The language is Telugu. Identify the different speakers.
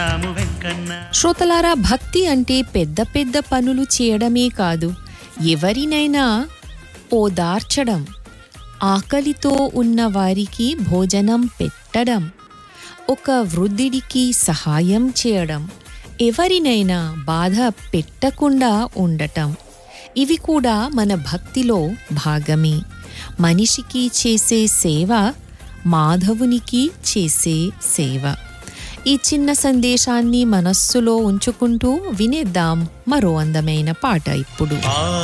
Speaker 1: శ్రోతలారా భక్తి అంటే పెద్ద పెద్ద పనులు చేయడమే కాదు ఎవరినైనా ఓదార్చడం ఆకలితో ఉన్న వారికి భోజనం పెట్టడం ఒక వృద్ధుడికి సహాయం చేయడం ఎవరినైనా బాధ పెట్టకుండా ఉండటం ఇవి కూడా మన భక్తిలో భాగమే మనిషికి చేసే సేవ మాధవునికి చేసే సేవ ఈ చిన్న సందేశాన్ని మనస్సులో ఉంచుకుంటూ వినేద్దాం మరో అందమైన పాట ఇప్పుడు